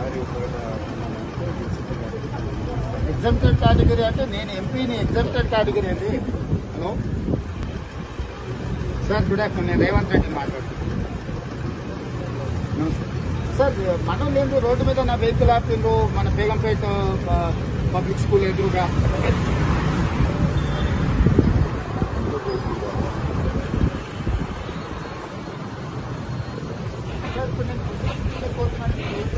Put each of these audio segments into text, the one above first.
Exempted category అంటే నేను ఎంపీని ఎగ్జామ్టెడ్ కేటగిరీ అండి హలో సార్ గుడ్ ఆఫ్టర్నూన్ నేను రేవంత్ రెడ్డి మాట్లాడుతున్నాను నమస్తే. సార్ మనం లేదు రోడ్డు మీద నా వెహికల్ ఆపిండ్రు మన బేగంపేట ఆ, పబ్లిక్ స్కూల్ ఎదురుగా సార్, ఇప్పుడు నేను పుస్తకం కోరుతున్నాను.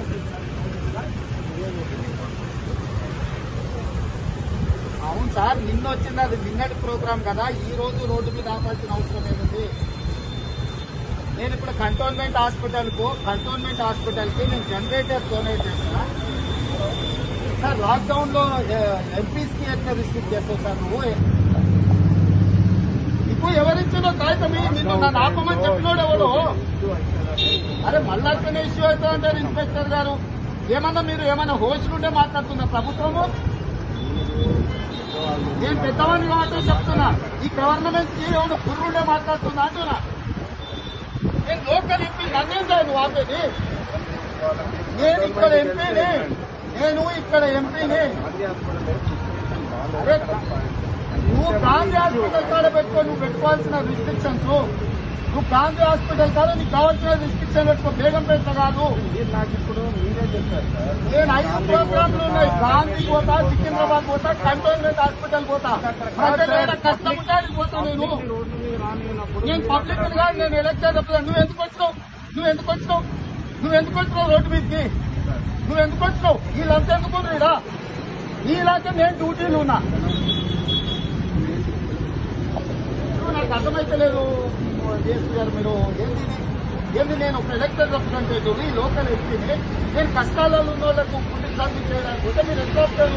అవును సార్ నిన్న వచ్చింది అది నిన్నటి ప్రోగ్రామ్ కదా ఈ రోజు రోడ్డు మీద ఆపాల్సిన అవసరం ఏముంది నేను ఇప్పుడు కంటోన్మెంట్ హాస్పిటల్ కు కంటోన్మెంట్ హాస్పిటల్ కి నేను జనరేటర్ డొనేట్ చేస్తున్నా సార్ లాక్డౌన్ లో ఎంపీస్ కి ఎట్లా రిస్ట్రిక్ట్ చేస్తావు సార్ నువ్వు ఇప్పుడు ఎవరిచ్చినో కాగితం నిన్ను నన్ను ఆపమని చెప్పినోడు ఎవడు అరే మళ్ళా అట్లనే ఇష్యూ అవుతా అంటారు ఇన్స్పెక్టర్ గారు ఏమన్నా మీరు ఏమన్నా హోస్టులుండే మాట్లాడుతున్నా ప్రభుత్వము నేను పెద్దవాడిని కాబట్టి చెప్తున్నా ఈ గవర్నమెంట్ కి ఎవడు కుర్రుండే మాట్లాడుతున్నా అంటున్నా నేను లోకల్ ఎంపీ నన్నేం కాదు నువ్వు ఆపేది నేను ఇక్కడ ఎంపీని నేను ఇక్కడ ఎంపీని అరే నువ్వు గాంధీ హాస్పిటల్ కాడ పెట్టుకో నువ్వు పెట్టుకోవాల్సిన రిస్ట్రిక్షన్స్ నువ్వు గాంధీ హాస్పిటల్ కాడ నీకు కావాల్సిన రిస్ట్రిక్షన్ పెట్టుకో బేగం పెట్ట కాదు నాకు ఇప్పుడు మీరే చెప్పారు సార్ నేను ఐదు ప్రోగ్రాంలు ఉన్నాయి గాంధీ పోతా సికింద్రాబాద్ పోతా కంటోన్మెంట్ హాస్పిటల్ పోతా ప్రజలు కష్టపడడానికి పోతా నేను రోడ్డు మీద రానినప్పుడు నేను పబ్లిక్ కాదు నేను ఎలక్షన్ చెప్తాను నువ్వు ఎందుకు వచ్చినావు నువ్వు ఎందుకు వచ్చినావు నువ్వు ఎందుకు వచ్చినావు రోడ్డు మీదకి నువ్వు ఎందుకు వచ్చినావు వీళ్ళంతా ఎందుకు రీడా నీలాగే నేను డ్యూటీలు ఉన్నా ఇప్పుడు నాకు అర్థమైతలేదు డిఎస్పీ గారు మీరు ఏంది ఇది? ఏంది నేను ఒక ఎలక్టెడ్ రిప్రజెంటేటివ్ ఈ లోకల్ ఎంపీని నేను కష్టాలలో ఉన్న వాళ్ళకు ఫుడ్ సర్వీ చేయడానికి పోతే మీరు ఎట్లా వస్తారు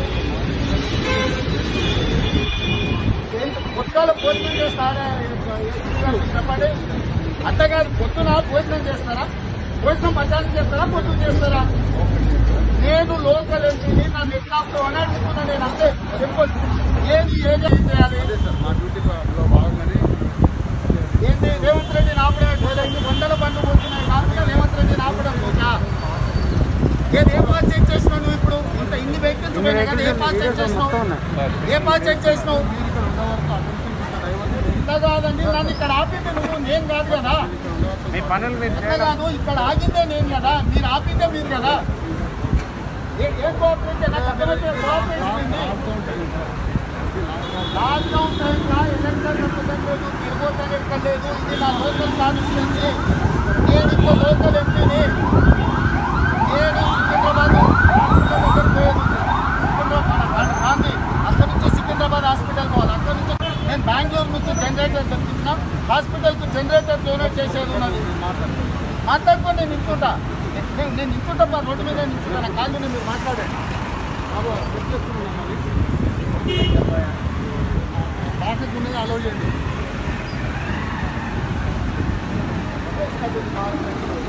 ఏంటి పొద్దుగాల భోజనం చేస్తారా ఎస్పీ గారు చెప్పండి అంతేకాదు పొద్దున భోజనం చేస్తారా భోజనం మధ్యాహ్నం చేస్తారా పొద్దున చేస్తారా నేను లోకల్ ఎంపీని నన్ను ఎట్లా అని అడుగుతున్నా నేను అంతే సింపుల్ ఏది ఏది చేయాలి మా డ్యూటీలో భాగంగానే ఏంటి రేవంత్ రెడ్డిని ఆపడం ఐదు వందల బండ్లు పోతున్నాయి కాకుండా రేవంత్ రెడ్డిని ఆపడం పోతా ఏది ఏ పాస్ చెక్ చేసినావు నువ్వు ఇప్పుడు ఇంత ఇన్ని వెహికల్స్ పోయినాయి కదా ఏ పాస్ చెక్ చేసినావు ఏ పాస్ చెక్ చేసినావు ఇంత కాదండి నన్ను ఇక్కడ ఆపింది నువ్వు నేను కాదు కదా మీ పనులు మీరు ఎట్లా కాదు ఇక్కడ ఆగిందే నేను కదా మీరు ఆపిందే మీరు కదా ఏ- ఏం కోఆపరేషన్ నాకు అర్థమైతే కోఆపరేషన్ ఉంది లాక్డౌన్ టైంలో ఎలక్షన్ రిప్రజెంటేటివ్ తిరుగుతానే ఇక్కడ లేదు ఇది నా లోకల్ కాన్స్టిట్యున్సీ నేను ఇక్కడ లోకల్ ఎంపీని నేను సికింద్రాబాద్ హాస్పిటల్ దగ్గర పోయేది సికింద్రాబాద్ మన గాంధీ అక్కడి నుంచి సికింద్రాబాద్ హాస్పిటల్ పోవాలి అక్కడి నుంచి నేను బెంగళూరు నుంచి జనరేటర్ తెప్పించిన హాస్పిటల్కి జనరేటర్ డొనేట్ చేసేది ఉన్నది మాట్లాడుకొని నేను నించుంటా నేను నేను నించుంటా మా రోడ్డు మీద నించుంటా నా కాళ్ళు మీరు మాట్లాడండి బాబు చెప్తున్నాను మరి ట్రాఫిక్ ఉన్నది అలౌ చేయండి